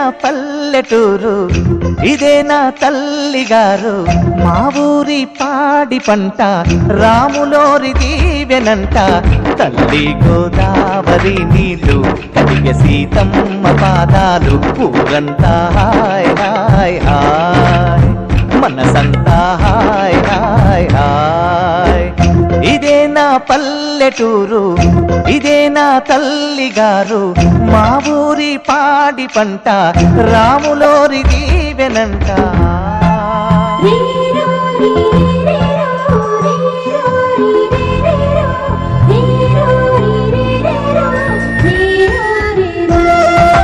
పల్లెటూరు ఇదే నా తల్లి గారు మా ఊరి పాడి పంట రాములోరి దీవెనంట తల్లి గోదావరి నీళ్ళు కలిగే సీతమ్మ పాదాలు ఊరంతా హాయ్ హాయ్ హాయ్ మనసంతా హాయ్ హాయ్ హాయ్ ఇదే నా పల్లెటూరు ఇదే నా తల్లి గారు మా ఊరి పాడి పంట రాములోరి దీవెనంట రీరో రీరేరో రీరో రీరేరో రీరో రీరేరో రీరో రీరో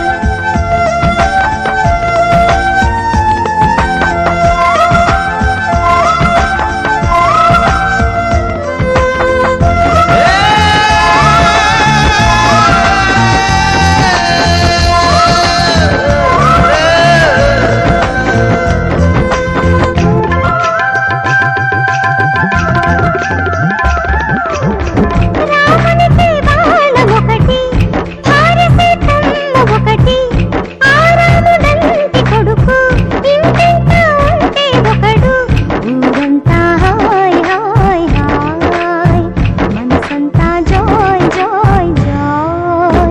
రామునికి బాణం ఒకటి భారసీతమ్మ ఒకటి ఆ రాముడంటి కొడుకు ఇంటింటా ఉంటే ఒకడు ఊరంతా హాయ్ హాయ్ హాయ్ మనసంతా జాయ్ జాయ్ జాయ్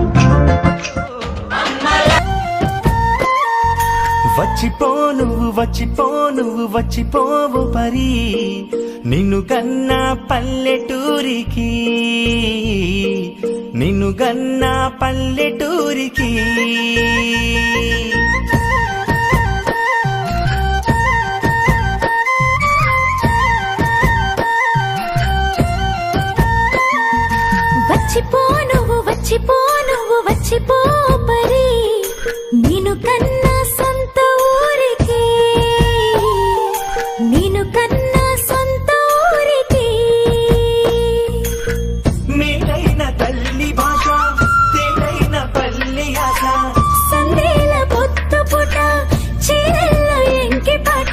వచ్చిపో నువ్వు వచ్చిపో నువ్వు వచ్చిపోవు పరి నిన్ను గన్నా పల్లెటూరికి నిన్ను గన్నా పల్లెటూరికి వచ్చిపో నువ్వు వచ్చిపో నువ్వు వచ్చిపో పరి నేను కన్నా సొంత ఊరికి నేను కన్నా సొంత ఊరికి మేలైన తల్లి భాష తేలైన పల్లె ఆశ సందేల పొత్తు పుట చీరల్ల ఎంకి పాట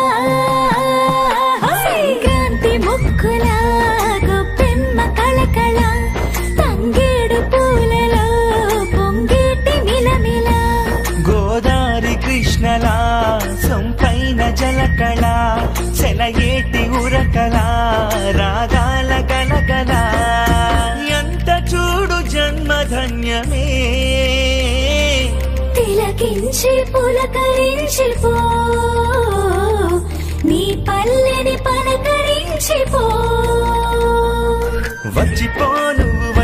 సంక్రాంతి ముక్కుల గొప్పెమ్మ కళకళ తంగేడు పూలలో పొంగేటి మిలమిల గోదారి కృష్ణల సొంపైన జలకళ సెలయేటి ఉరకల రాగాల గలగల ఎంత చూడు జన్మధన్యమే తిలకించి పులకరించి పో నీ పల్లెని పలకరించి పో వచ్చిపో నువ్వు